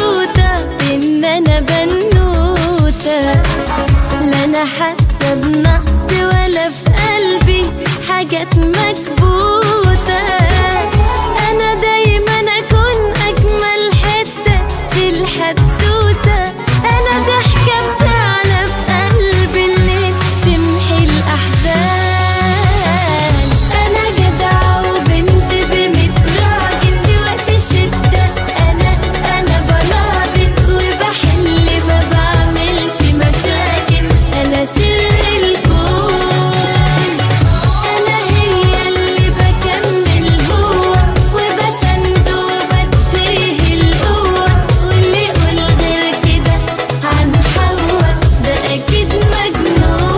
مبسوطة إن أنا بنوتة لا أنا حاسة بنقص ولا في قلبي حاجات مكبوتة أنا دايما أكون أجمل حتة في الحدوتة أنا ضحكة بتعلى في قلبي الليل تمحي الأحزان أنا جدعة وبنت بميت راجل في وقت الشدة أنا أنا بناضل وبحل ما بعملش مشاكل أنا سر الكون أنا هي اللي بكمل هو وبسند وبديه القوة واللي يقول غير كده عن حوا ده أكيد مجنون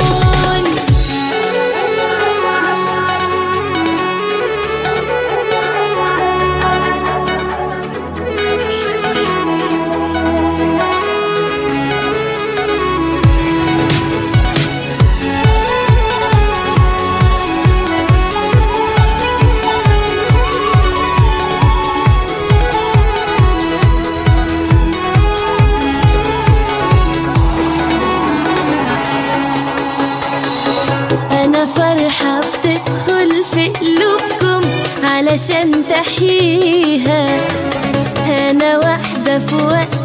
أنا فرحة بتدخل في قلوبكم علشان تحييها أنا واحدة في وقت